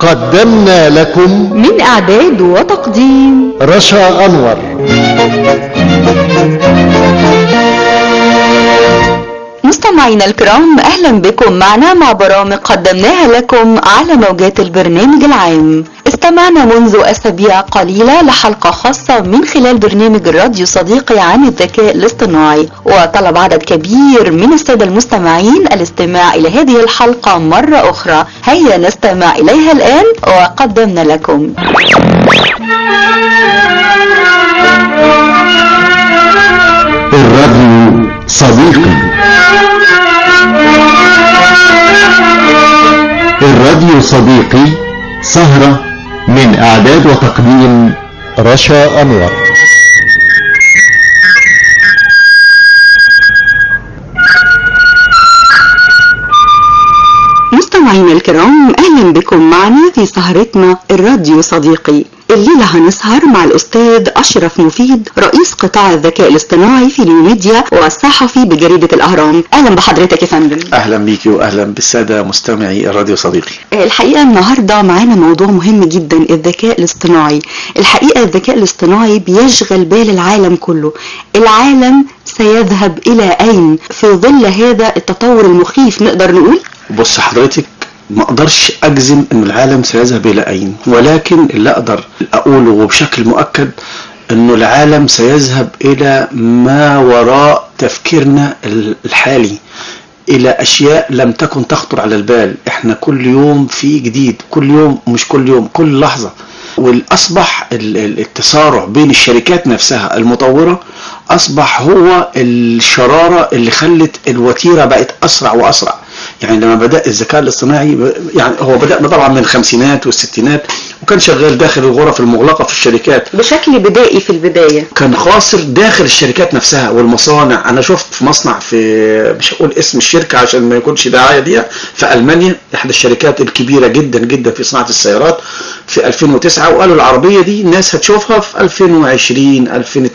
قدمنا لكم من إعداد وتقديم رشا أنور مستمعينا الكرام أهلا بكم معنا مع برامج قدمناها لكم على موجات البرنامج العام استمعنا منذ أسابيع قليلة لحلقة خاصة من خلال برنامج الراديو صديقي عن الذكاء الاصطناعي وطلب عدد كبير من السادة المستمعين الاستماع إلى هذه الحلقة مرة أخرى هيا نستمع إليها الآن وقدمنا لكم الراديو صديقي الراديو صديقي سهرة من إعداد وتقديم رشا أنور مستمعينا الكرام اهلا بكم معنا في سهرتنا الراديو صديقي الليلة هنسهر مع الأستاذ أشرف مفيد رئيس قطاع الذكاء الاصطناعي في اليوميديا والصحفي بجريدة الأهرام أهلا بحضرتك يا فندم اهلا بيكي واهلا بالساده مستمعي الراديو صديقي الحقيقة النهاردة معانا موضوع مهم جدا الذكاء الاصطناعي الحقيقة الذكاء الاصطناعي بيشغل بال العالم كله العالم سيذهب إلى أين في ظل هذا التطور المخيف نقدر نقول بص حضرتك ما اقدرش اجزم ان العالم سيذهب الى اين ولكن اللي اقدر اقوله وبشكل مؤكد انه العالم سيذهب الى ما وراء تفكيرنا الحالي الى اشياء لم تكن تخطر على البال احنا كل يوم في جديد كل يوم مش كل يوم كل لحظة والاصبح ال- ال- التسارع بين الشركات نفسها المطورة اصبح هو الشرارة اللي خلت الوتيرة بقت اسرع واسرع يعني لما بدأ الذكاء الاصطناعي ب- يعني هو بدأ طبعا من الخمسينات والستينات وكان شغال داخل الغرف المغلقة في الشركات بشكل بدائي في البداية كان خاسر داخل الشركات نفسها والمصانع انا شفت في مصنع في مش هقول اسم الشركه عشان ما يكونش دعايه ليها في المانيا احدى الشركات الكبيره جدا جدا في صناعه السيارات في 2009 وقالوا العربيه دي الناس هتشوفها في 2020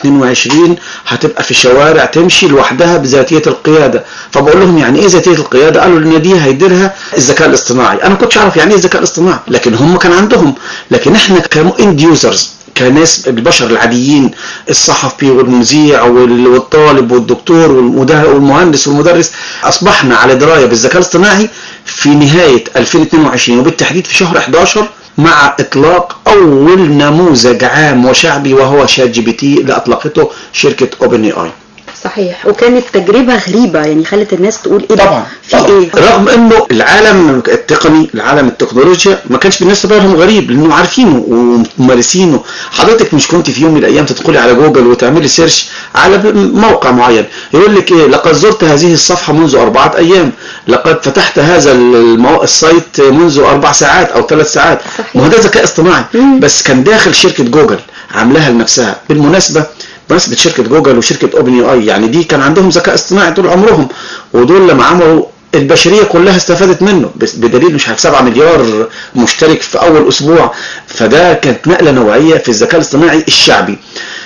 2022 هتبقى في الشوارع تمشي لوحدها بذاتيه القياده فبقول لهم يعني ايه ذاتيه القياده قالوا ان دي هيديرها الذكاء الاصطناعي انا ما كنتش اعرف يعني ايه الذكاء الاصطناعي لكن هم كان عندهم لكن احنا كاند يوزرز كناس البشر العاديين الصحفي والمذيع وال- والطالب والدكتور والمده- والمهندس والمدرس اصبحنا على درايه بالذكاء الاصطناعي في نهايه 2022 وبالتحديد في شهر 11 مع اطلاق اول نموذج عام وشعبي وهو شات جي بي تي اللي اطلقته شركه اوبن اي اي صحيح وكانت تجربة غريبة يعني خلت الناس تقول ايه ده؟ طبعا في طبعا. ايه رغم انه العالم التقني العالم التكنولوجيا ما كانش بالنسبه لهم غريب لانه عارفينه وممارسينه حضرتك مش كنت في يوم من الايام تدخلي على جوجل وتعملي سيرش على ب- موقع معين يقول لك ايه لقد زرت هذه الصفحه منذ اربعه ايام لقد فتحت هذا المو... السايت منذ اربع ساعات او ثلاث ساعات صحيح. ما هو ده ذكاء اصطناعي مم. بس كان داخل شركه جوجل عاملاها لنفسها بالمناسبه بمناسبه شركه جوجل وشركه اوبن يو اي يعني دي كان عندهم ذكاء اصطناعي طول عمرهم ودول لما عملوا البشريه كلها استفادت منه بس بدليل مش عارف 7 مليار مشترك في اول اسبوع فده كانت نقله نوعيه في الذكاء الاصطناعي الشعبي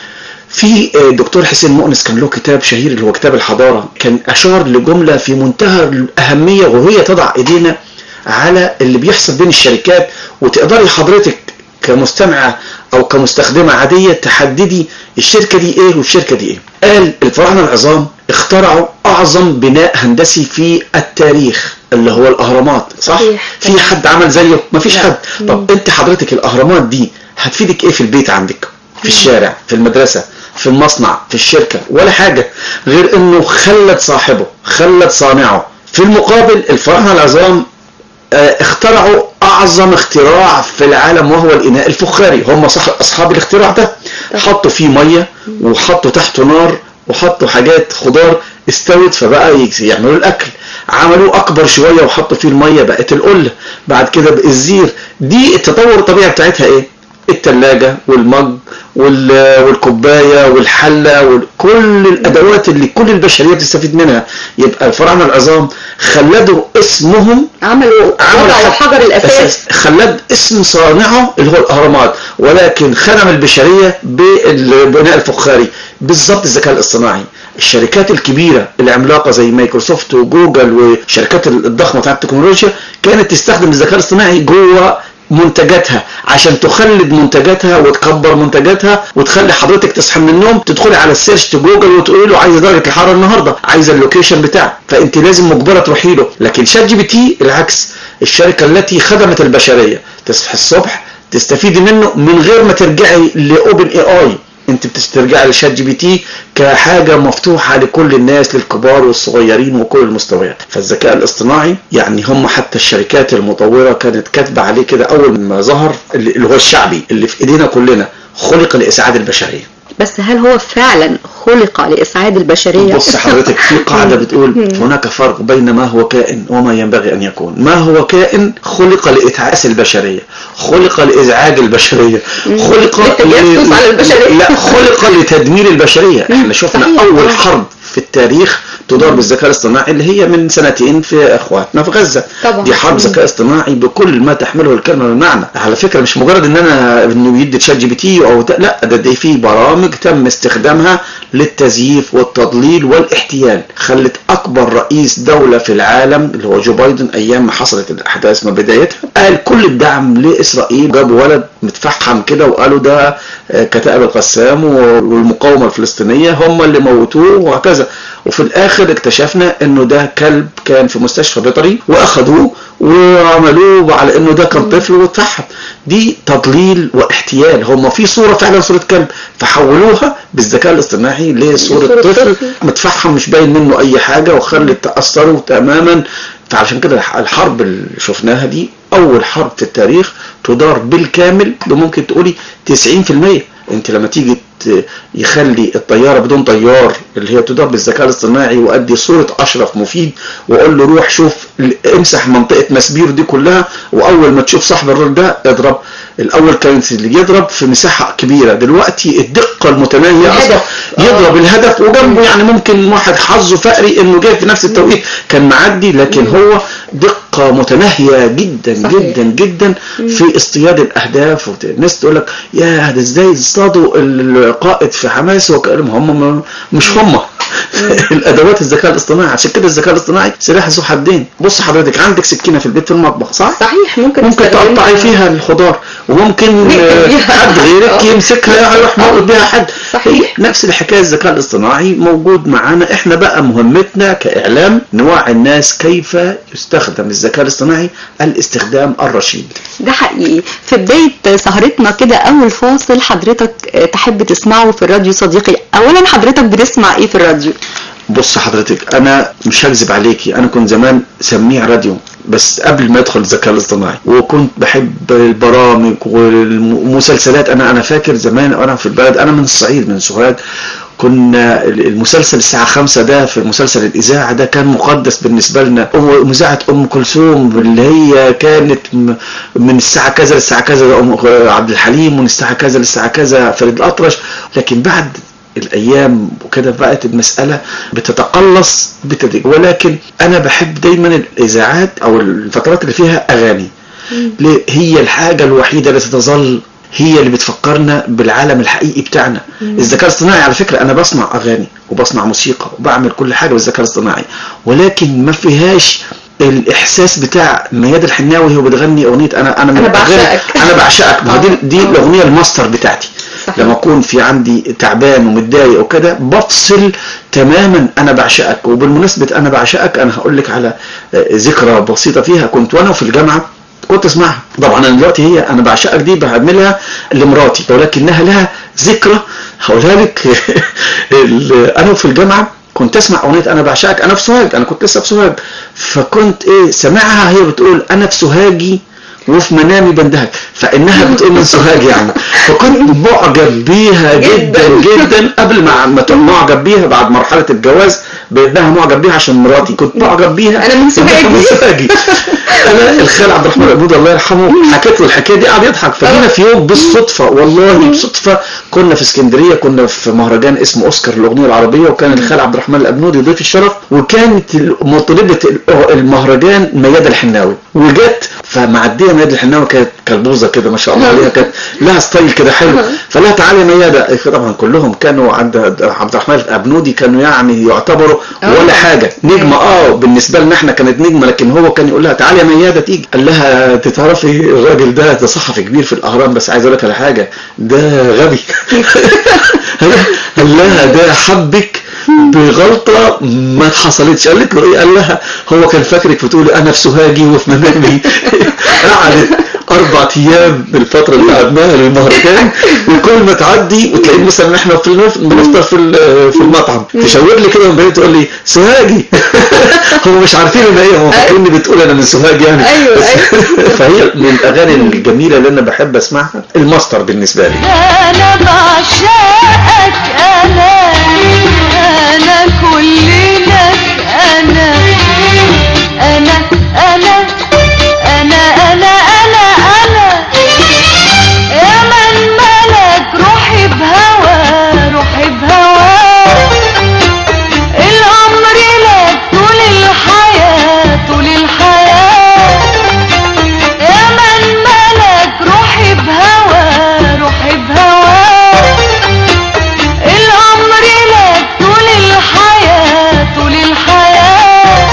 في الدكتور حسين مؤنس كان له كتاب شهير اللي هو كتاب الحضارة كان أشار لجملة في منتهى الأهمية وهي تضع إيدينا على اللي بيحصل بين الشركات وتقدري حضرتك كمستمعة أو كمستخدمة عادية تحددي الشركة دي إيه والشركة دي إيه قال الفراعنة العظام اخترعوا أعظم بناء هندسي في التاريخ اللي هو الأهرامات صح؟ صحيح. في حد عمل زيه؟ مفيش لا. حد طب انت حضرتك الاهرامات دي هتفيدك ايه في البيت عندك في الشارع في المدرسة في المصنع في الشركة ولا حاجة غير انه خلد صاحبه خلد صانعه في المقابل الفراعنة العظام آه، اخترعوا اعظم اختراع في العالم وهو الاناء الفخاري هم صح اصحاب الاختراع ده حطوا فيه ميه وحطوا تحته نار وحطوا حاجات خضار استوت فبقى يجز- يعملوا الاكل عملوا اكبر شويه وحطوا فيه الميه بقت القله بعد كده بقى الزير دي التطور الطبيعي بتاعتها ايه التلاجة والمج وال- والكوباية والحلة وكل الأدوات اللي كل البشرية بتستفيد منها يبقى الفراعنة العظام خلدوا اسمهم عملوا عمل وضعوا حق- حجر الأساس خلد اسم صانعه اللي هو الاهرامات ولكن خدم البشريه بالبناء الفخاري بالظبط الذكاء الاصطناعي الشركات الكبيره العملاقه زي مايكروسوفت وجوجل والشركات الضخمه بتاعت التكنولوجيا كانت تستخدم الذكاء الاصطناعي جوه منتجاتها عشان تخلد منتجاتها وتكبر منتجاتها وتخلي حضرتك تصحى من النوم تدخلي على السيرش جوجل وتقولي له عايزه درجه الحراره النهارده عايزه اللوكيشن بتاعك فانت لازم مجبره تروحي له لكن شات جي بي تي العكس الشركه التي خدمت البشريه تصحي الصبح تستفيدي منه من غير ما ترجعي لاوبن اي اي انت بتسترجعي لشات جي بي تي كحاجه مفتوحه لكل الناس للكبار والصغيرين وكل المستويات فالذكاء الاصطناعي يعني هم حتى الشركات المطوره كانت كاتبه عليه كده اول ما ظهر اللي هو الشعبي اللي في ايدينا كلنا خلق لاسعاد البشريه بس هل هو فعلا خلق لإسعاد البشرية؟ بص حضرتك في قاعدة بتقول هناك فرق بين ما هو كائن وما ينبغي أن يكون ما هو كائن خلق لإتعاس البشرية خلق لإزعاج البشرية خلق للتجسس على البشرية. لا خلق لتدمير البشرية احنا شفنا صحيح. أول حرب في التاريخ تدار بالذكاء الاصطناعي اللي هي من سنتين في اخواتنا في غزه طبعا. دي حرب ذكاء اصطناعي بكل ما تحمله الكلمه من معنى على فكره مش مجرد ان انا انه يدي تشات جي بي تي او ت- لا ده دي في برامج تم استخدامها للتزييف والتضليل والاحتيال خلت اكبر رئيس دوله في العالم اللي هو جو بايدن ايام ما حصلت الاحداث من بدايتها قال كل الدعم لاسرائيل جابوا ولد متفحم كده وقالوا ده آه، كتائب القسام والمقاومه الفلسطينيه هم اللي موتوه وهكذا وفي الاخر اكتشفنا انه ده كلب كان في مستشفى بيطري واخدوه وعملوه على انه ده كان طفل واتفحم دي تضليل واحتيال هم في صوره فعلا صوره كلب فحولوها بالذكاء الاصطناعي لصوره لصورة طفل طفل. متفحم مش باين منه اي حاجه وخلت تاثره تماما فعشان كده الحرب اللي شفناها دي اول حرب في التاريخ تدار بالكامل ممكن تقولي 90% انت لما تيجي ت- يخلي الطياره بدون طيار اللي هي تدار بالذكاء الاصطناعي وادي صوره اشرف مفيد واقول له روح شوف ال- امسح منطقه مسبير دي كلها واول ما تشوف صاحب الراجل ده اضرب الاول كانت اللي يضرب في مساحه كبيره دلوقتي الدقه المتناهيه اصبح الهدف. يضرب الهدف وجنبه يعني ممكن واحد حظه فقري انه جاي في نفس التوقيت كان معدي لكن هو دقه متناهيه جدا صحيح. جدا جدا في اصطياد الاهداف وت- الناس تقول لك يا ده ازاي اصطادوا القائد في حماس وكلام هم م- مش هم الادوات الذكاء الاصطناعي عشان كده الذكاء الاصطناعي سلاح ذو حدين بص حضرتك عندك سكينه في البيت في المطبخ صح صحيح ممكن ممكن نستخدمها. تقطعي فيها الخضار وممكن نقتل آه، بيها. حد غيرك آه. يمسكها يروح موت بيها حد صحيح. نفس الحكايه الذكاء الاصطناعي موجود معانا احنا بقى مهمتنا كاعلام نوعي الناس كيف يستخدم الذكاء الاصطناعي الاستخدام الرشيد ده حقيقي في بداية سهرتنا كده أول فاصل حضرتك آه، تحب تسمعه في الراديو صديقي أولا حضرتك بتسمع إيه في الراديو؟ بص حضرتك انا مش هكذب عليكي انا كنت زمان سميع راديو بس قبل ما يدخل الذكاء الاصطناعي وكنت بحب البرامج والمسلسلات انا انا فاكر زمان وانا في البلد انا من الصعيد من سوهاج كنا المسلسل الساعة خمسة ده في مسلسل الإذاعة ده كان مقدس بالنسبة لنا ومذاعة أم كلثوم اللي هي كانت م- من الساعة كذا للساعة كذا ده أم عبد الحليم ومن الساعة كذا للساعة كذا فريد الأطرش لكن بعد الايام وكده بقت المساله بتتقلص بتدريج ولكن انا بحب دايما الاذاعات او الفترات اللي فيها اغاني ليه؟ هي الحاجه الوحيده اللي تظل هي اللي بتفكرنا بالعالم الحقيقي بتاعنا الذكاء الاصطناعي على فكره انا بصنع اغاني وبصنع موسيقى وبعمل كل حاجه بالذكاء الاصطناعي ولكن ما فيهاش الاحساس بتاع مياد الحناوي وهي بتغني اغنيه انا انا من أنا الأغاني- بعشقك. انا بعشقك ما هو دي دي آه. الاغنيه الماستر بتاعتي صحيح. لما اكون في عندي تعبان ومتضايق وكده بفصل تماما انا بعشقك وبالمناسبه انا بعشقك انا هقول لك على آه، ذكرى بسيطه فيها كنت وانا في الجامعه كنت اسمعها طبعا انا دلوقتي هي انا بعشقك دي بعملها لمراتي ولكنها لها ذكرى هقولها لك ال- انا في الجامعه كنت اسمع اغنيه انا بعشقك انا في سوهاج انا كنت لسه في سوهاج فكنت ايه سامعها هي بتقول انا في سوهاجي وفي منامي بندهك فانها بتقول من سوهاج يعني فكنت معجب بيها جدا جدا قبل ما ما تبقى معجب بيها بعد مرحله الجواز بانها معجب بيها عشان مراتي كنت معجب بيها أنا من إنها سوهاجي. من سوهاجي انا الخال عبد الرحمن العبود الله يرحمه حكيت له الحكايه دي قعد يضحك فجينا في يوم بالصدفه والله بصدفه كنا في اسكندريه كنا في مهرجان اسمه اوسكار الاغنيه العربيه وكان الخال عبد الرحمن الابنودي ضيف الشرف وكانت مطربه المهرجان ميادة الحناوي وجت فمعديه ميادة الحناوي كانت كلبوزه عجوزه كده ما شاء الله عليها كانت لها ستايل كده حلو فلا تعالي ميادة طبعا كلهم كانوا عند عبد الرحمن ابنودي كانوا يعني يعتبروا ولا حاجه نجمه اه بالنسبه لنا احنا كانت نجمه لكن هو كان يقول لها تعالي يا ميادة تيجي قال لها انت تعرفي الراجل ده ده صحفي كبير في الاهرام بس عايز اقول لك على حاجه ده غبي قال لها ده حبك بغلطة ما حصلتش قالت له ايه قال لها هو كان فاكرك بتقولي انا في سوهاجي وفي منامي قعدت اربع ايام بالفترة اللي قعدناها للمهرجان وكل ما تعدي وتلاقي مثلا احنا في النف- بنفطر في ال- في المطعم تشاور لي كده من بعيد تقول لي سوهاجي هم مش عارفين ان هي هم فاكريني بتقول انا من سوهاج يعني أيوة، بس- أيوة. فهي من الاغاني الجميلة اللي انا بحب اسمعها الماستر بالنسبة لي انا بعشقك انا انا كل لك انا انا انا انا انا انا انا يا من ملك روحي بهوى روحي بهوى الامر لك طول الحياة طول الحياة يا من ملك روحي بهوى روحي بهوى الأمر لك طول الحياة طول الحياة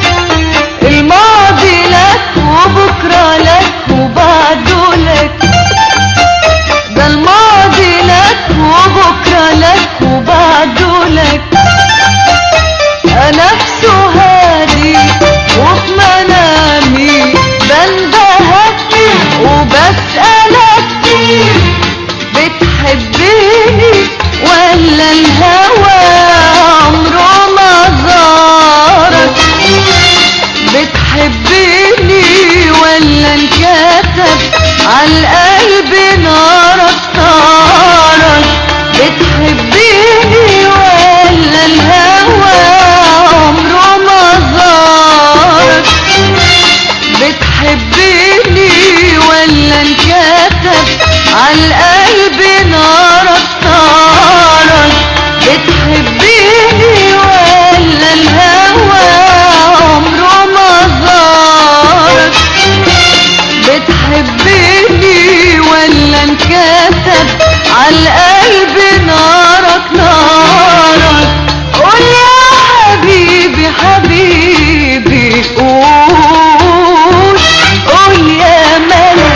الماضي لك وبكرة لك وبعده لك ده الماضي لك وبكرة لك وبعده لك أنا في سهادي وفي منامي بندهك وبسألك بتحبني ولا الهوى عمره ما زارك بتحبني ولا انكتب عالقلب نارك طارك بتحبني ولا الهوى عمره ما زارك بتحبني ولا انكتب عالقلب نارك طارك بتحبني ولا الهوى عمره ما زارك بتحبني ولا انكتب عالقلب نارك نارك قول يا حبيبي حبيبي قول قول يا ملك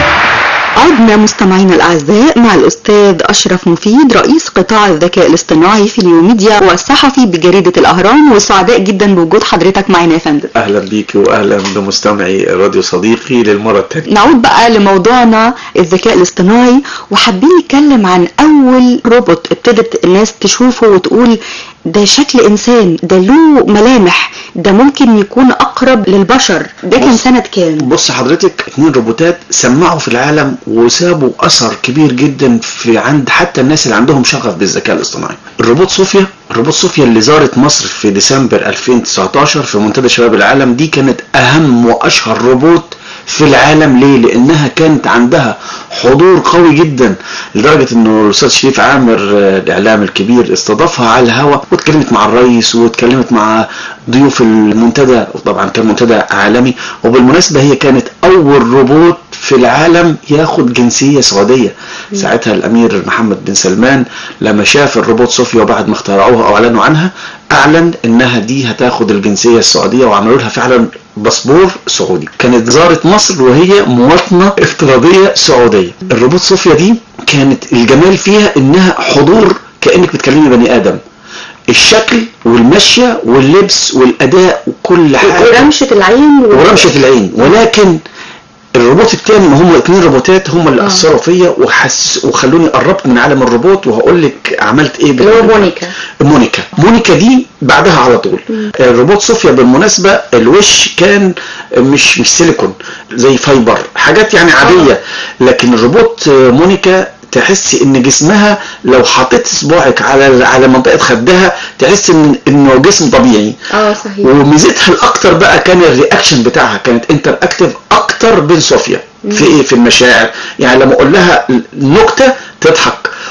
عدنا مستمعينا الأعزاء مع الأستاذ أشرف مفيد رئيس قطاع الذكاء الاصطناعي في اليوميديا والصحفي بجريدة الأهرام وسعداء جدا بوجود حضرتك معنا يا فندم اهلا بيكي واهلا بمستمعي راديو صديقي للمرة الثانية نعود بقى لموضوعنا الذكاء الاصطناعي وحابين نتكلم عن أول روبوت ابتدت الناس تشوفه وتقول ده شكل إنسان ده له ملامح ده ممكن يكون أقرب للبشر ده كان بص. سنة كام؟ بص حضرتك اتنين روبوتات سمعوا في العالم وسابوا اثر كبير جدا في عند حتى الناس اللي عندهم شغف بالذكاء الاصطناعي الروبوت صوفيا الروبوت صوفيا اللي زارت مصر في ديسمبر 2019 في منتدى شباب العالم دي كانت اهم واشهر روبوت في العالم ليه؟ لانها كانت عندها حضور قوي جدا لدرجه انه الاستاذ شريف عامر آه، الاعلام الكبير استضافها على الهواء واتكلمت مع الرئيس واتكلمت مع ضيوف المنتدى وطبعا كان منتدى عالمي وبالمناسبه هي كانت اول روبوت في العالم ياخد جنسيه سعوديه ساعتها الامير محمد بن سلمان لما شاف الروبوت صوفيا وبعد ما اخترعوها او اعلنوا عنها اعلن انها دي هتاخد الجنسيه السعوديه وعملوا لها فعلا باسبور سعودي كانت زارت مصر وهي مواطنه افتراضيه سعوديه الروبوت صوفيا دي كانت الجمال فيها انها حضور كانك بتكلمي بني ادم الشكل والمشيه واللبس والاداء وكل حاجه ورمشة العين و... ورمشة العين ولكن الروبوت التاني ما هم اتنين روبوتات هم اللي آه. اثروا فيا وحس وخلوني قربت من عالم الروبوت وهقول لك عملت ايه اللي هو بال- مونيكا مونيكا مونيكا دي بعدها على طول الروبوت صوفيا بالمناسبة الوش كان مش مش سيليكون زي فايبر حاجات يعني عادية لكن الروبوت مونيكا تحسي ان جسمها لو حطيت صباعك على على منطقه خدها تحس ان انه جسم طبيعي اه صحيح وميزتها الاكتر بقى كان الرياكشن بتاعها كانت انتر اكتف اكتر بين صوفيا في ايه في المشاعر يعني لما اقول لها نكته تضحك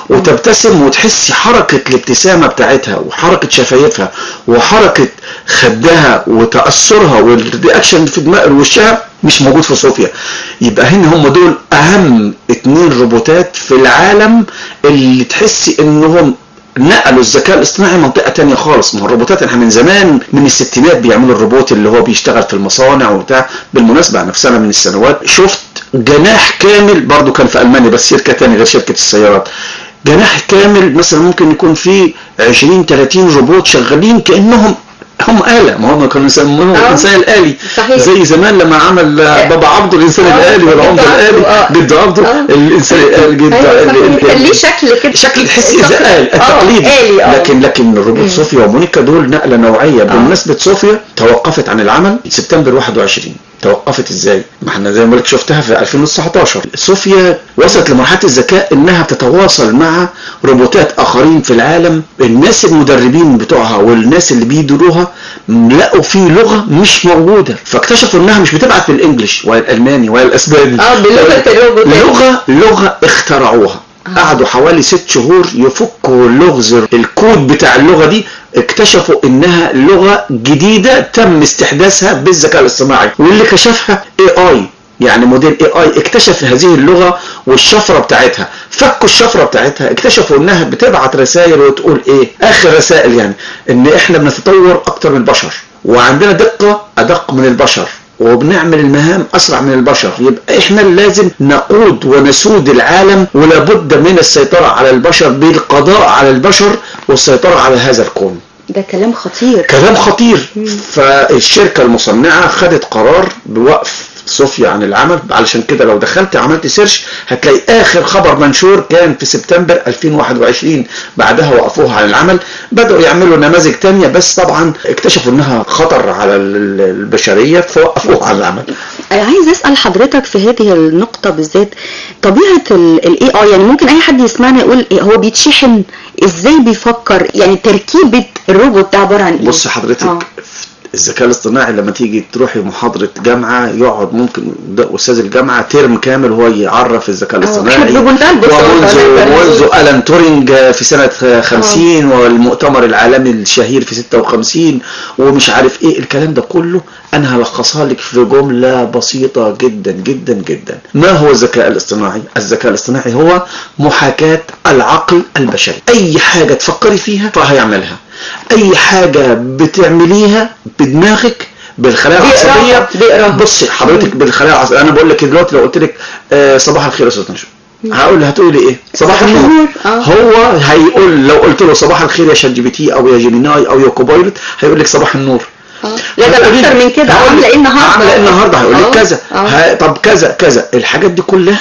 وتبتسم وتحسي حركة الابتسامة بتاعتها وحركة شفايفها وحركة خدها وتأثرها والرياكشن في دماغ وشها مش موجود في صوفيا يبقى هنا هم دول اهم اتنين روبوتات في العالم اللي تحسي انهم نقلوا الذكاء الاصطناعي منطقه تانية خالص ما هو الروبوتات احنا من زمان من الستينات بيعملوا الروبوت اللي هو بيشتغل في المصانع وبتاع بالمناسبه انا في سنه من السنوات شفت جناح كامل برضو كان في المانيا بس شركه تانية غير شركه السيارات جناح كامل مثلا ممكن يكون فيه 20 30 روبوت شغالين كانهم هم آلة ما هم كانوا يسموه آه. الإنسان الآلي صحيح. زي زمان لما عمل آه، بابا عبده الإنسان آه، الآلي جد والعمدة عبده، الآلي آه. جد عبده آه. الإنسان الآلي جد أيوة صحيح. ال- ال- كان ليه شكل كده شكل تحسي شكل- زي آل آه، التقليدي آلي اه لكن لكن الروبوت صوفيا ومونيكا دول نقله نوعيه بمناسبه صوفيا توقفت عن العمل سبتمبر 21 توقفت ازاي؟ ما احنا زي ما قلت شفتها في 2019 صوفيا وصلت لمرحله الذكاء انها بتتواصل مع روبوتات اخرين في العالم الناس المدربين بتوعها والناس اللي بيديروها لقوا في لغه مش موجوده فاكتشفوا انها مش بتبعت بالانجلش ولا الالماني ولا الاسباني اه بلغه الروبوتات لغه لغه اخترعوها قعدوا حوالي ست شهور يفكوا لغز الكود بتاع اللغه دي اكتشفوا انها لغه جديده تم استحداثها بالذكاء الاصطناعي واللي كشفها اي اي يعني موديل اي اي اكتشف هذه اللغه والشفره بتاعتها فكوا الشفره بتاعتها اكتشفوا انها بتبعت رسائل وتقول ايه اخر رسائل يعني ان احنا بنتطور اكتر من البشر وعندنا دقه ادق من البشر وبنعمل المهام اسرع من البشر يبقى احنا لازم نقود ونسود العالم ولابد من السيطره على البشر بالقضاء على البشر والسيطره على هذا الكون ده كلام خطير كلام خطير فالشركه المصنعه خدت قرار بوقف صوفيا عن العمل علشان كده لو دخلت عملت سيرش هتلاقي اخر خبر منشور كان في سبتمبر 2021 بعدها وقفوها عن العمل بدأوا يعملوا نماذج تانية بس طبعا اكتشفوا انها خطر على ال- البشرية فوقفوها عن العمل أنا عايز اسال حضرتك في هذه النقطه بالذات طبيعه الاي اي يعني ممكن اي حد يسمعنا يقول إيه هو بيتشحن ازاي بيفكر يعني تركيبه الروبوت ده عباره عن ايه بص حضرتك آه. الذكاء الاصطناعي لما تيجي تروحي محاضرة جامعة يقعد ممكن ده أستاذ الجامعة ترم كامل هو يعرف الذكاء الاصطناعي إحنا بمنتهى البساطة ومنذ نقدر منذ ألان تورينج في سنة 50 والمؤتمر العالمي الشهير في 56 ومش عارف ايه الكلام ده كله انا هلخصها لك في جملة بسيطة جدا جدا جدا ما هو الذكاء الاصطناعي الذكاء الاصطناعي هو محاكاة العقل البشري اي حاجة تفكري فيها فهيعملها اي حاجة بتعمليها بدماغك بالخلايا بيقراها، العصبية بيقراها. بصي حضرتك بالخلايا العصبية انا بقول لك دلوقتي لو قلت لك آه، صباح الخير يا استاذ نجم هقول هتقولي ايه صباح صباح النور النور، آه. هو هيقول لو قلت له صباح الخير يا شات جي بي تي او يا جيميناي او يا كوبايلوت هيقول لك صباح النور آه. لا ده هتقولي اكتر لي- من كده هقول عامله لك- ايه النهارده عامله ايه النهارده هيقول آه، لك كذا آه. ه- طب كذا كذا الحاجات دي كلها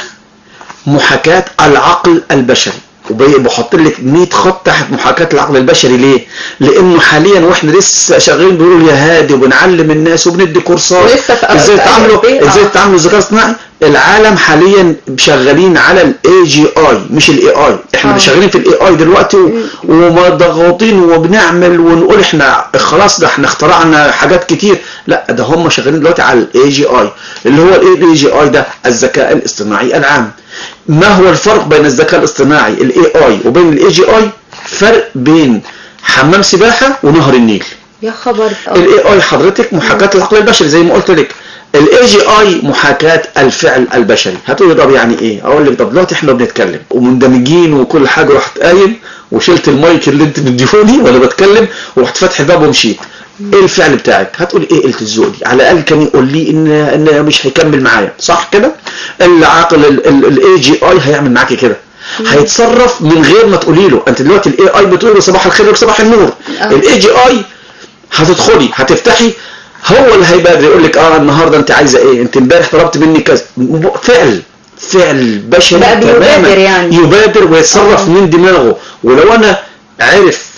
محاكاة العقل البشري وبحط لك 100 خط تحت محاكاة العقل البشري ليه؟ لانه حاليا واحنا لسه شغالين بنقول يا هادي وبنعلم الناس وبندي كورسات ولسه في ازاي أول- تعملوا آه. ازاي تعملوا الذكاء الاصطناعي العالم حاليا شغالين على الاي جي اي مش الاي اي احنا آه. شغالين في الاي اي دلوقتي و- ومضغوطين وبنعمل ونقول احنا خلاص ده احنا اخترعنا حاجات كتير لا ده هم شغالين دلوقتي على الاي جي اي اللي هو الايه الاي جي اي ده الذكاء الاصطناعي العام ما هو الفرق بين الذكاء الاصطناعي الاي اي وبين الاي جي اي فرق بين حمام سباحه ونهر النيل يا خبر آه. الاي اي حضرتك محاكاه العقل البشري زي ما قلت لك الاي جي اي محاكاه الفعل البشري هتقولي طب يعني ايه اقول لك طب دلوقتي احنا بنتكلم ومندمجين وكل حاجه رحت قايم وشلت المايك اللي انت مديهوني وانا بتكلم ورحت فاتح الباب ومشيت ايه الفعل بتاعك هتقولي ايه قله الذوق دي على الاقل كان يقول لي ان ان مش هيكمل معايا صح كده العقل الاي جي اي هيعمل معاكي كده هيتصرف من غير ما تقولي له انت دلوقتي الاي اي بتقول له صباح الخير وصباح النور آه. الاي جي اي هتدخلي هتفتحي هو اللي هيبادر يقول لك اه النهارده انت عايزه ايه انت امبارح طلبت مني كذا م- فعل فعل بشري بقى بيبادر تماماً. يعني. يبادر ويتصرف آه. من دماغه ولو انا عرف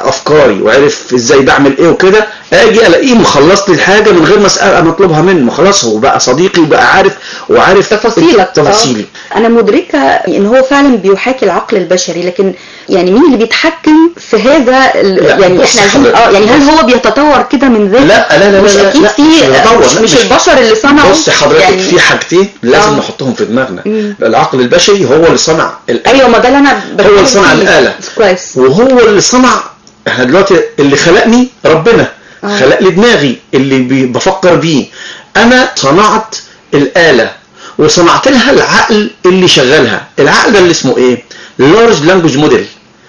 افكاري وعرف ازاي بعمل ايه وكده اجي الاقيه مخلص لي الحاجه من غير ما اسال انا اطلبها منه خلاص هو بقى صديقي وبقى عارف وعارف تفاصيلك تفاصيلي آه. انا مدركه ان هو فعلا بيحاكي العقل البشري لكن يعني مين اللي بيتحكم في هذا ال- لا، يعني بص احنا عايزين اه يعني هل بص. هو بيتطور كده من ذاته لا، لا، لا، مش لا، اكيد لا، في مش بيتطور، مش, لا، مش مش- البشر اللي صنعوا بص حضرتك يعني في حاجتين لازم آه. نحطهم في دماغنا مم. العقل البشري هو اللي صنع الآلة ايوه ما ده اللي انا هو بتكلم اللي صنع فيه. الآلة. كويس وهو اللي صنع احنا دلوقتي اللي خلقني ربنا آه. خلق لي دماغي اللي بي- بفكر بيه انا صنعت الآلة وصنعت لها العقل اللي شغلها العقل ده اللي اسمه ايه لارج لانجوج موديل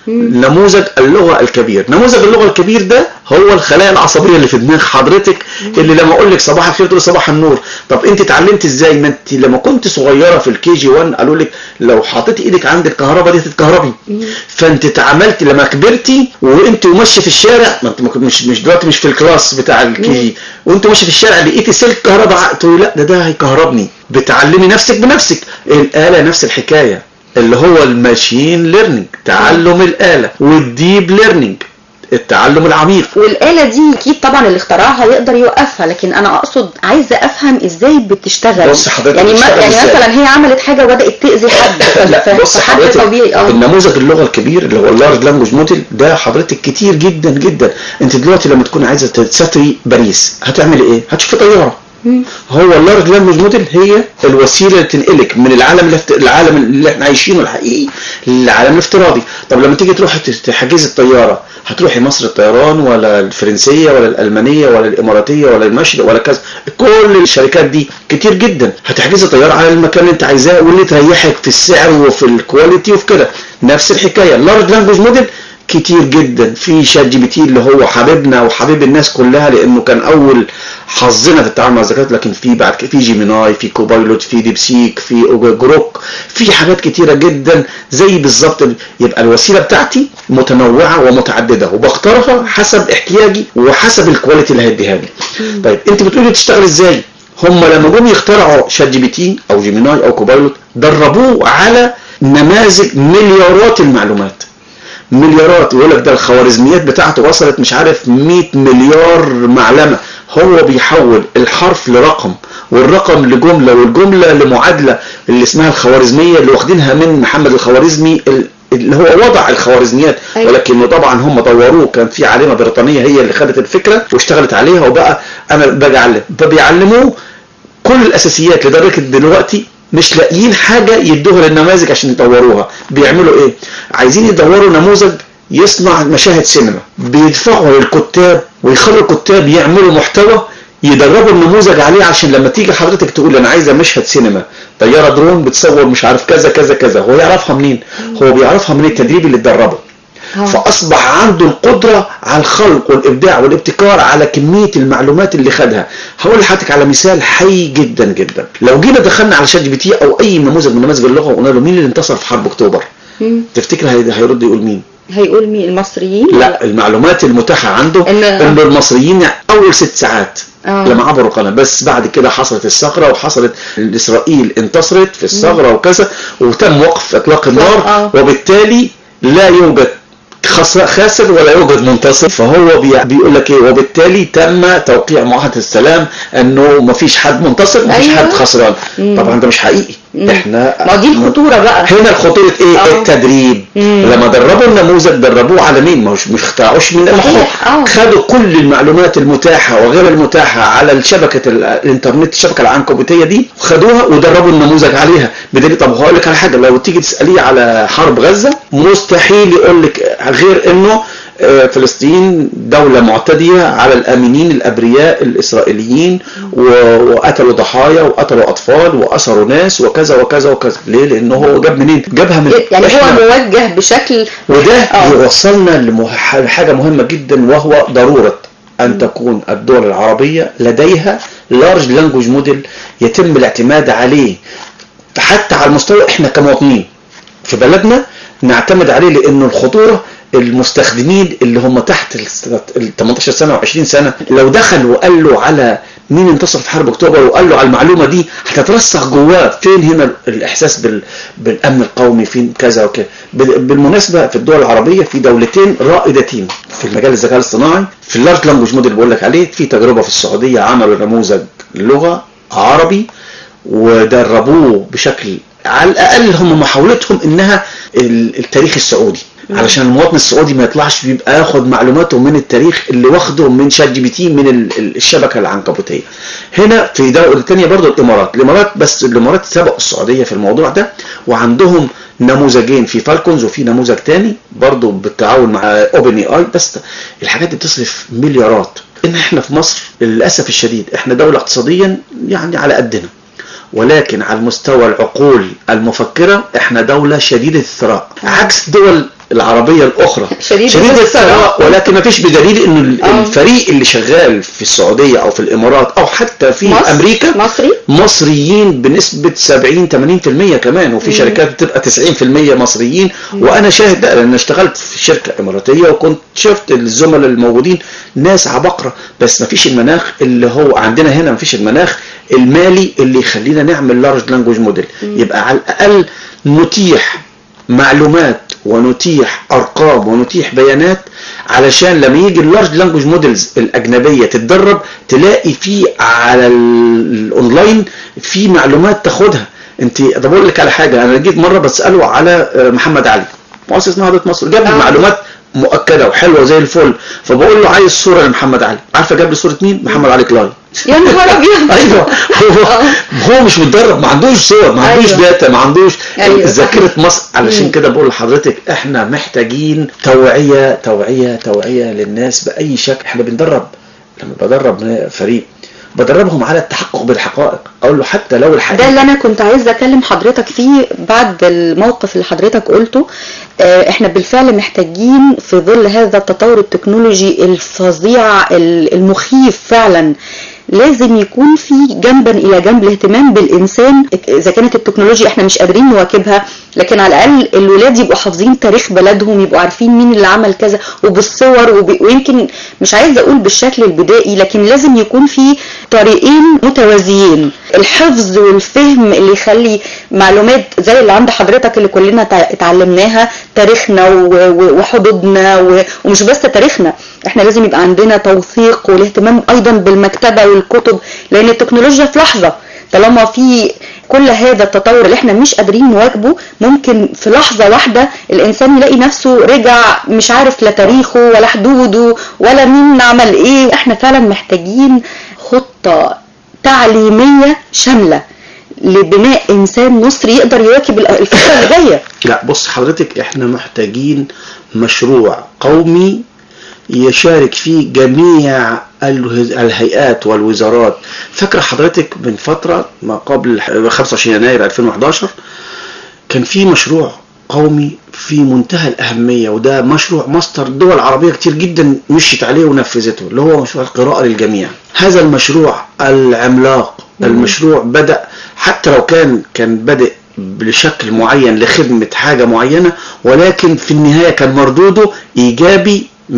نموذج اللغة الكبير نموذج اللغة الكبير ده هو الخلايا العصبية اللي في دماغ حضرتك اللي لما اقول لك صباح الخير تقول صباح النور طب انت اتعلمت ازاي ما انت لما كنت صغيرة في الكي جي 1 قالوا لك لو حطيتي ايدك عند الكهرباء دي تتكهربي فانت اتعاملتي لما كبرتي وانت ماشيه في الشارع ما انت مش مش دلوقتي مش في الكلاس بتاع الكي جي وانت ماشيه في الشارع لقيتي سلك كهرباء تقولي لا ده ده هيكهربني بتعلمي نفسك بنفسك الآلة نفس الحكاية اللي هو الماشين ليرنينج تعلم الآلة والديب ليرنينج التعلم العميق والآلة دي أكيد طبعا اللي اخترعها يقدر يوقفها لكن أنا أقصد عايزة أفهم إزاي بتشتغل بص حضرتك يعني ما بتشتغل يعني إزاي؟ مثلا هي عملت حاجة وبدأت تأذي حد ف- لا ف- بص فحد حضرتك طبيعي اه النموذج اللغه الكبير اللي هو اللارج لانجوج موديل ده حضرتك كتير جدا جدا انت دلوقتي لما تكون عايزه تسافري باريس هتعملي ايه؟ هتشوفي طياره هو اللارج لانجوج موديل هي الوسيله اللي تنقلك من العالم الافت... العالم اللي احنا عايشينه الحقيقي للعالم الافتراضي طب لما تيجي تروحي تحجزي الطياره هتروحي مصر الطيران ولا الفرنسيه ولا الالمانيه ولا الاماراتيه ولا المشرق ولا كذا كل الشركات دي كتير جدا هتحجزي طياره على المكان اللي انت عايزاه واللي تريحك في السعر وفي الكواليتي وفي كده نفس الحكايه اللارج لانجوج موديل كتير جدا في شات جي بي تي اللي هو حبيبنا وحبيب الناس كلها لانه كان اول حظنا في التعامل مع الذكاء لكن في بعد كده في جيميناي في كوبايلوت في ديبسيك في جروك في حاجات كتيره جدا زي بالظبط يبقى الوسيله بتاعتي متنوعه ومتعدده وبختارها حسب احتياجي وحسب الكواليتي اللي هيديها لي طيب انت بتقولي تشتغل ازاي هم لما جم يخترعوا شات جي بي تي او جيميناي او كوبايلوت دربوه على نماذج مليارات المعلومات مليارات يقول لك ده الخوارزميات بتاعته وصلت مش عارف 100 مليار معلمه هو بيحول الحرف لرقم والرقم لجمله والجمله لمعادله اللي اسمها الخوارزميه اللي واخدينها من محمد الخوارزمي اللي هو وضع الخوارزميات أيوة. ولكنه طبعا هم طوروه كان في عالمه بريطانيه هي اللي خدت الفكره واشتغلت عليها وبقى انا باجي اعلم فبيعلموه كل الاساسيات لدرجه دلوقتي مش لاقيين حاجه يدوها للنماذج عشان يطوروها بيعملوا ايه عايزين يدوروا نموذج يصنع مشاهد سينما بيدفعوا للكتاب ويخلوا الكتاب يعملوا محتوى يدربوا النموذج عليه عشان لما تيجي حضرتك تقول انا عايزه مشهد سينما طياره درون بتصور مش عارف كذا كذا كذا هو يعرفها منين هو بيعرفها من التدريب اللي اتدربه فاصبح عنده القدره على الخلق والابداع والابتكار على كميه المعلومات اللي خدها هقول لحضرتك على مثال حي جدا جدا لو جينا دخلنا على شات جي بي تي او اي نموذج من نماذج اللغه وقلنا له مين اللي انتصر في حرب اكتوبر تفتكر هي- هيرد يقول مين هيقول مين المصريين لا المعلومات المتاحه عنده إن- ان المصريين اول ست ساعات آه. لما عبروا القناه بس بعد كده حصلت الثغره وحصلت اسرائيل انتصرت في الثغره وكذا وتم وقف اطلاق النار آه. وبالتالي لا يوجد خس- خاسر ولا يوجد منتصر فهو بي- بيقول لك ايه وبالتالي تم توقيع معاهده السلام انه ما فيش حد منتصر ما فيش أيوة. حد خسران طبعا ده مش حقيقي احنا ما دي الخطورة بقى هنا خطورة ايه آه. التدريب مم. لما دربوا النموذج دربوه على مين ما هوش مش اخترعوش من صحيح، المخ آه. خدوا كل المعلومات المتاحة وغير المتاحة على الشبكة ال- الانترنت الشبكة العنكبوتية دي خدوها ودربوا النموذج عليها بدليل طب هقول لك على حاجة لو تيجي تسأليه على حرب غزة مستحيل يقول لك غير انه آه، فلسطين دولة معتدية على الآمنين الأبرياء الإسرائيليين و- وقتلوا ضحايا وقتلوا أطفال وأسروا ناس وكذا وكذا وكذا ليه؟ لأنه هو جاب منين؟ جابها من يعني هو إحنا- موجه بشكل وده آه. يوصلنا لمح- لحاجة مهمة جدا وهو ضرورة أن تكون الدول العربية لديها لارج لانجوج موديل يتم الاعتماد عليه حتى على المستوى احنا كمواطنين في بلدنا نعتمد عليه لأنه الخطورة المستخدمين اللي هم تحت ال 18 سنة و20 سنة لو دخل وقال له على مين انتصر في حرب اكتوبر وقال له على المعلومه دي هتترسخ جواه فين هنا الاحساس بال... بالامن القومي فين كذا وكذا بال- بالمناسبه في الدول العربيه في دولتين رائدتين في مجال الذكاء الاصطناعي في اللارج لانجوج موديل بقول لك عليه في تجربه في السعوديه عملوا نموذج لغه عربي ودربوه بشكل على الاقل هم محاولتهم انها ال- التاريخ السعودي علشان المواطن السعودي ما يطلعش بيبقى ياخد معلوماته من التاريخ اللي واخده من شات جي بي تي من ال- ال- الشبكه العنكبوتيه. هنا في دوله ثانيه برضه الامارات، الامارات بس الامارات سبقوا السعوديه في الموضوع ده وعندهم نموذجين في فالكونز وفي نموذج تاني برضه بالتعاون مع اوبن اي اي بس الحاجات دي بتصرف مليارات. ان احنا في مصر للاسف الشديد احنا دوله اقتصاديا يعني على قدنا. ولكن على المستوى العقول المفكرة احنا دولة شديدة الثراء عكس الدول العربية الأخرى شديدة الثراء. ولكن ما فيش بدليل إنه ال- آه. الفريق اللي شغال في السعودية أو في الإمارات أو حتى في مصر؟ أمريكا مصري؟ مصريين بنسبة 70 80% كمان وفي شركات بتبقى 90% مصريين وأنا شاهد ده لأن اشتغلت في شركة إماراتية وكنت شفت الزملاء الموجودين ناس عبقرة بس ما فيش المناخ اللي هو عندنا هنا ما فيش المناخ المالي اللي يخلينا نعمل لارج لانجوج موديل يبقى على الأقل نتيح معلومات ونتيح ارقام ونتيح بيانات علشان لما يجي اللارج لانجوج موديلز الاجنبيه تتدرب تلاقي في على ال- الاونلاين في معلومات تاخدها انت ده بقول لك على حاجه انا جيت مره بساله على آه، محمد علي مؤسس نهضه مصر جاب لي آه. معلومات مؤكده وحلوه زي الفل فبقول له عايز صوره لمحمد علي عارفه جاب لي صوره مين محمد علي كلاي يا نهار ابيض ايوه هو هو مش متدرب ما عندوش صور ما عندوش أيوة. داتا ما عندوش أيوة، ذاكره صحيح. مصر علشان كده بقول لحضرتك احنا محتاجين توعيه توعيه توعيه للناس باي شكل احنا بندرب لما بدرب فريق بدربهم على التحقق بالحقائق اقول له حتى لو ده الحقيقه اللي انا كنت عايزه اكلم حضرتك فيه بعد الموقف اللي حضرتك قلته آه، احنا بالفعل محتاجين في ظل هذا التطور التكنولوجي الفظيع ال- المخيف فعلا لازم يكون في جنبا الى جنب الاهتمام بالانسان اذا كانت التكنولوجيا احنا مش قادرين نواكبها لكن على الاقل الولاد يبقوا حافظين تاريخ بلدهم يبقوا عارفين مين اللي عمل كذا وبالصور وب... ويمكن مش عايزه اقول بالشكل البدائي لكن لازم يكون في طريقين متوازيين الحفظ والفهم اللي يخلي معلومات زي اللي عند حضرتك اللي كلنا تع- اتعلمناها تاريخنا و- و- وحدودنا و- ومش بس تاريخنا احنا لازم يبقى عندنا توثيق والاهتمام ايضا بالمكتبه والكتب لان التكنولوجيا في لحظه طالما في كل هذا التطور اللي احنا مش قادرين نواكبه ممكن في لحظة واحدة الإنسان يلاقي نفسه رجع مش عارف لا تاريخه ولا حدوده ولا مين عمل ايه احنا فعلا محتاجين خطة تعليمية شاملة لبناء إنسان مصري يقدر يواكب الفترة اللي جاية لا بص حضرتك احنا محتاجين مشروع قومي يشارك فيه جميع الوز- الهيئات والوزارات فاكرة حضرتك من فترة ما قبل 25 يناير 2011 كان في مشروع قومي في منتهى الأهمية وده مشروع ماستر دول عربية كتير جدا مشيت عليه ونفذته اللي هو مشروع القراءة للجميع هذا المشروع العملاق المشروع بدأ حتى لو كان كان بدأ بشكل معين لخدمة حاجة معينة ولكن في النهاية كان مردوده إيجابي 100%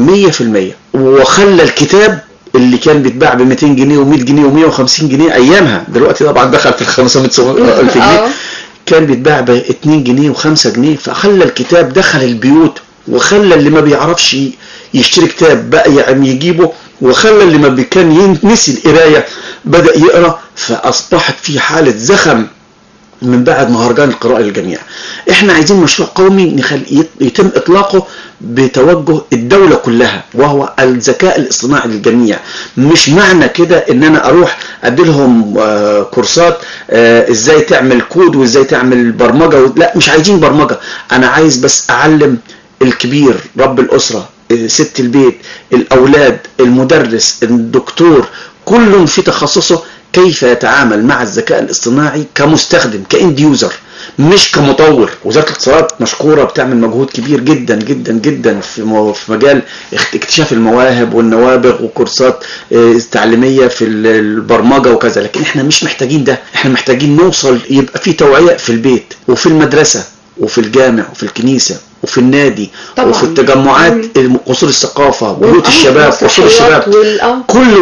وخلى الكتاب اللي كان بيتباع ب 200 جنيه و100 جنيه و150 جنيه ايامها دلوقتي طبعا دخل في ال 500 الف جنيه آه. كان بيتباع ب 2 جنيه و5 جنيه فخلى الكتاب دخل البيوت وخلى اللي ما بيعرفش يشتري كتاب بقى يعني يجيبه وخلى اللي ما بي- كان ين- نسي القرايه بدا يقرا فاصبحت في حاله زخم من بعد مهرجان القراءة للجميع احنا عايزين مشروع قومي نخل... يت- يتم اطلاقه بتوجه الدولة كلها وهو الذكاء الاصطناعي للجميع مش معنى كده ان انا اروح اديلهم آه كورسات آه ازاي تعمل كود وازاي تعمل برمجة و... لا مش عايزين برمجة انا عايز بس اعلم الكبير رب الاسرة آه، ست البيت الاولاد المدرس الدكتور كل في تخصصه كيف يتعامل مع الذكاء الاصطناعي كمستخدم كاند يوزر مش كمطور وزاره الاتصالات مشكوره بتعمل مجهود كبير جدا جدا جدا في مو- في مجال اخت- اكتشاف المواهب والنوابغ وكورسات آه، تعليميه في ال- البرمجه وكذا لكن احنا مش محتاجين ده احنا محتاجين نوصل يبقى في توعيه في البيت وفي المدرسه وفي الجامع وفي الكنيسه وفي النادي طبعاً. وفي التجمعات مم. الم- قصور الثقافه وال- بيوت آه، الشباب قصور والمسرحيات الشباب وال- آه. كل ده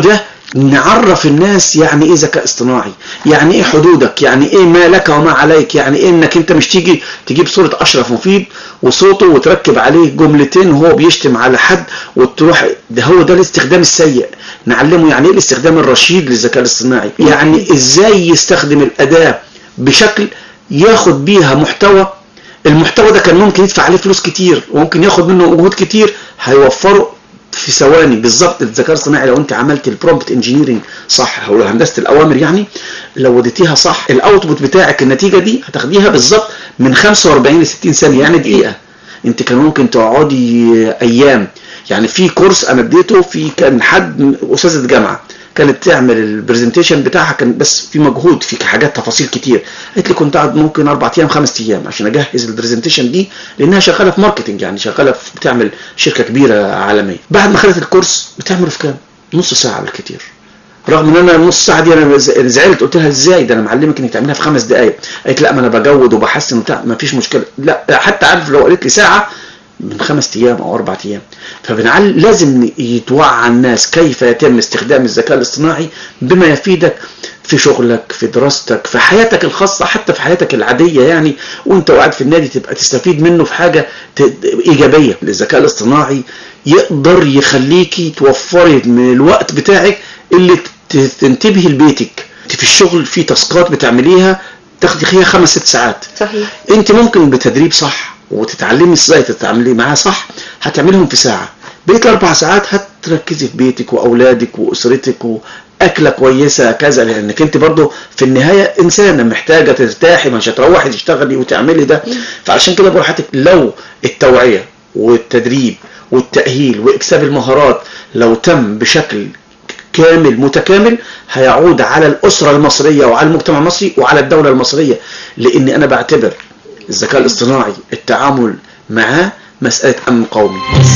نعرف الناس يعني ايه ذكاء اصطناعي يعني ايه حدودك يعني ايه ما لك وما عليك يعني ايه انك انت مش تيجي تجيب صورة اشرف مفيد وصوته وتركب عليه جملتين وهو بيشتم على حد وتروح ده هو ده الاستخدام السيء نعلمه يعني ايه الاستخدام الرشيد للذكاء الاصطناعي يعني ازاي يستخدم الاداة بشكل ياخد بيها محتوى المحتوى ده كان ممكن يدفع عليه فلوس كتير وممكن ياخد منه مجهود كتير هيوفره في ثواني بالظبط الذكاء الاصطناعي لو انت عملت البرومبت انجينيرنج صح او هندسه الاوامر يعني لو وديتيها صح الاوتبوت بتاعك النتيجه دي هتاخديها بالظبط من 45 ل 60 ثانيه يعني دقيقه انت كان ممكن تقعدي ايام يعني في كورس انا اديته في كان حد استاذه جامعه كانت تعمل البرزنتيشن بتاعها كان بس في مجهود في حاجات تفاصيل كتير قالت لي كنت قاعد ممكن اربع ايام خمس ايام عشان اجهز البرزنتيشن دي لانها شغاله في ماركتنج يعني شغاله في بتعمل شركه كبيره عالميه بعد ما خدت الكورس بتعمله في كام نص ساعه بالكتير رغم ان انا النص ساعه دي انا زعلت قلت لها ازاي ده انا معلمك انك تعملها في خمس دقائق قالت لا ما انا بجود وبحسن وبتاع ما فيش مشكله لا حتى عارف لو قالت لي ساعه من خمس ايام او اربع ايام فبنعلم لازم يتوعى الناس كيف يتم استخدام الذكاء الاصطناعي بما يفيدك في شغلك في دراستك في حياتك الخاصة حتى في حياتك العادية يعني وانت قاعد في النادي تبقى تستفيد منه في حاجة ايجابية الذكاء الاصطناعي يقدر يخليكي توفري من الوقت بتاعك اللي تنتبهي لبيتك انت في الشغل في تاسكات بتعمليها تاخدي فيها خمس ست ساعات صحيح انت ممكن بتدريب صح وتتعلمي ازاي تتعاملي معاه صح هتعملهم في ساعه بقيت اربع ساعات هتركزي في بيتك واولادك واسرتك واكله كويسه كذا لانك انت برضو في النهايه انسانه محتاجه ترتاحي مش هتروحي تشتغلي وتعملي ده فعشان كده بقول لحضرتك لو التوعيه والتدريب والتاهيل واكساب المهارات لو تم بشكل كامل متكامل هيعود على الاسره المصريه وعلى المجتمع المصري وعلى الدوله المصريه لان انا بعتبر الذكاء الاصطناعي التعامل معاه مسألة أمن قومي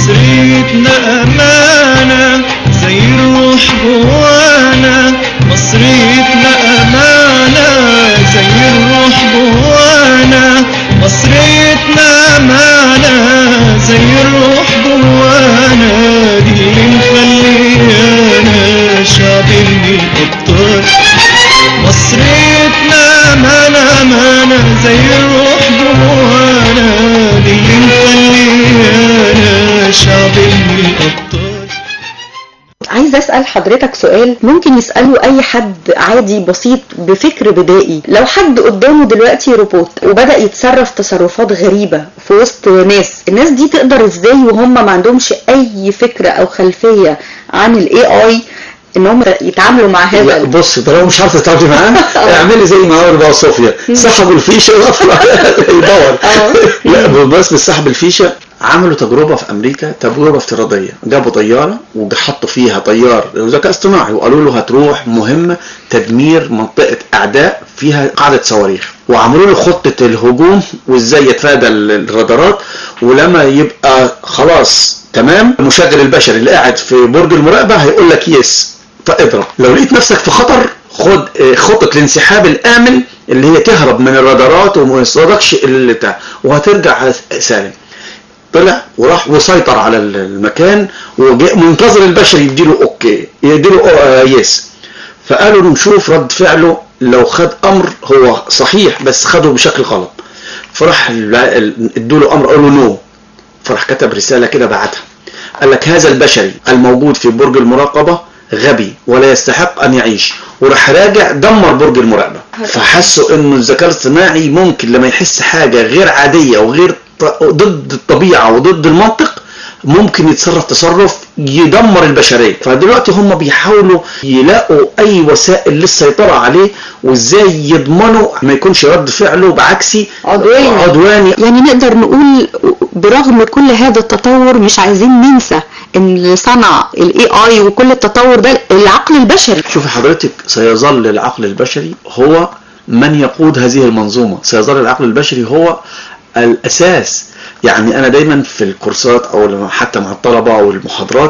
مصريتنا أمانة زي الروح جوانا مصريتنا أمانة زي الروح جوانا مصريتنا أمانة زي الروح جوانا دي اللي مخليانا شعب من الأبطال مصريتنا أمانة أمانة زي الروح جوانا دي اللي مخليانا شعب من الأبطال عايز اسال حضرتك سؤال ممكن يساله اي حد عادي بسيط بفكر بدائي لو حد قدامه دلوقتي روبوت وبدا يتصرف تصرفات غريبه في وسط ناس الناس دي تقدر ازاي وهم ما عندهمش اي فكره او خلفيه عن الاي اي ان هم يتعاملوا مع لا هذا بص طالما مش عارفه تتعاملي معاه اعملي زي ما عمل بقى صوفيا سحبوا الفيشه وقفلوا الباور آه. لا بس سحب الفيشه عملوا تجربه في امريكا تجربه افتراضيه جابوا طياره وحطوا فيها طيار ذكاء اصطناعي وقالوا له هتروح مهمه تدمير منطقه اعداء فيها قاعده صواريخ وعملوا له خطه الهجوم وازاي يتفادى الرادارات ولما يبقى خلاص تمام المشغل البشري اللي قاعد في برج المراقبه هيقول لك يس فاضرب لو لقيت نفسك في خطر خد آه، خطة الانسحاب الآمن اللي هي تهرب من الرادارات وما يصطادكش اللي بتاع وهترجع سالم طلع وراح وسيطر على المكان وجاء منتظر البشر يديله اوكي يديله آه يس فقالوا له نشوف رد فعله لو خد امر هو صحيح بس خده بشكل غلط فراح ادوا له امر قالوا له نو فراح كتب رساله كده بعتها قال لك هذا البشري الموجود في برج المراقبه غبي ولا يستحق ان يعيش وراح راجع دمر برج المراقبه فحسوا انه الذكاء الاصطناعي ممكن لما يحس حاجه غير عاديه وغير ط- ضد الطبيعه وضد المنطق ممكن يتصرف تصرف يدمر البشريه فدلوقتي هم بيحاولوا يلاقوا اي وسائل للسيطره عليه وازاي يضمنوا ما يكونش رد فعله بعكسي عدواني. عدواني يعني نقدر نقول برغم كل هذا التطور مش عايزين ننسى ان اللي صنع الاي اي وكل التطور ده العقل البشري شوفي حضرتك سيظل العقل البشري هو من يقود هذه المنظومة سيظل العقل البشري هو الأساس يعني أنا دايما في الكورسات أو لما- حتى مع الطلبة أو المحاضرات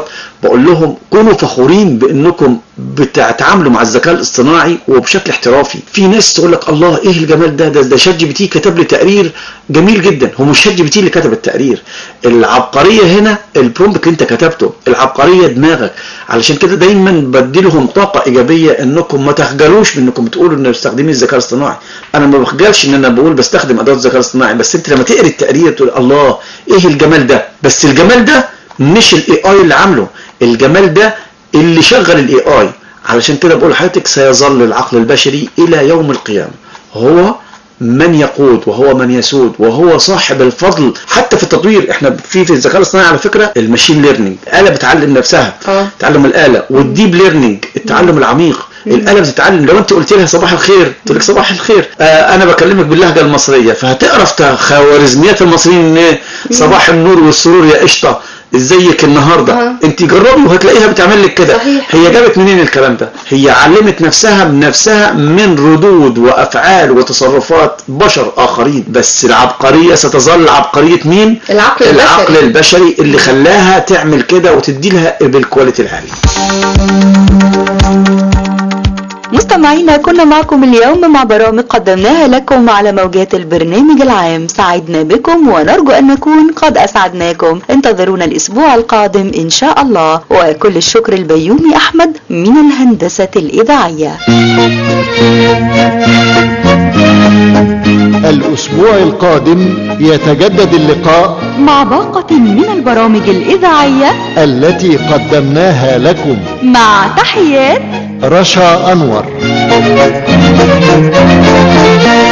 بقول لهم كونوا فخورين بانكم بتتعاملوا مع الذكاء الاصطناعي وبشكل احترافي في ناس تقول لك الله ايه الجمال ده ده, ده شات جي بي تي كتب لي تقرير جميل جدا هو مش شات جي بي تي اللي كتب التقرير العبقريه هنا البرومبت اللي انت كتبته العبقريه دماغك علشان كده دايما بديلهم طاقه ايجابيه انكم ما تخجلوش من انكم تقولوا ان مستخدمين الذكاء الاصطناعي انا ما بخجلش ان انا بقول بستخدم اداه الذكاء الاصطناعي بس انت لما تقري التقرير تقول الله ايه الجمال ده بس الجمال ده مش الاي اي اللي عامله الجمال ده اللي شغل الاي اي علشان كده بقول لحضرتك سيظل العقل البشري الى يوم القيامه هو من يقود وهو من يسود وهو صاحب الفضل حتى في التطوير احنا في في الذكاء الاصطناعي على فكره الماشين ليرنينج الاله بتعلم نفسها اه. تعلم الاله والديب ليرنينج التعلم العميق الاله بتتعلم لو انت قلت لها صباح الخير تقول لك صباح الخير آه انا بكلمك باللهجه المصريه فهتعرف تا- خوارزميات المصريين ان إيه؟ صباح النور والسرور يا قشطه ازيك النهارده اه. انت جربي وهتلاقيها بتعمل لك كده صحيح. هي جابت منين الكلام ده هي علمت نفسها بنفسها من ردود وافعال وتصرفات بشر اخرين بس العبقريه ستظل عبقريه مين العقل البشري. العقل البشري اللي خلاها تعمل كده وتدي لها بالكواليتي العالي مستمعينا كنا معكم اليوم مع برامج قدمناها لكم على موجات البرنامج العام سعدنا بكم ونرجو أن نكون قد أسعدناكم انتظرونا الأسبوع القادم إن شاء الله وكل الشكر البيومي أحمد من الهندسة الإذاعية الأسبوع القادم يتجدد اللقاء مع باقة من البرامج الإذاعية التي قدمناها لكم مع تحيات رشا أنور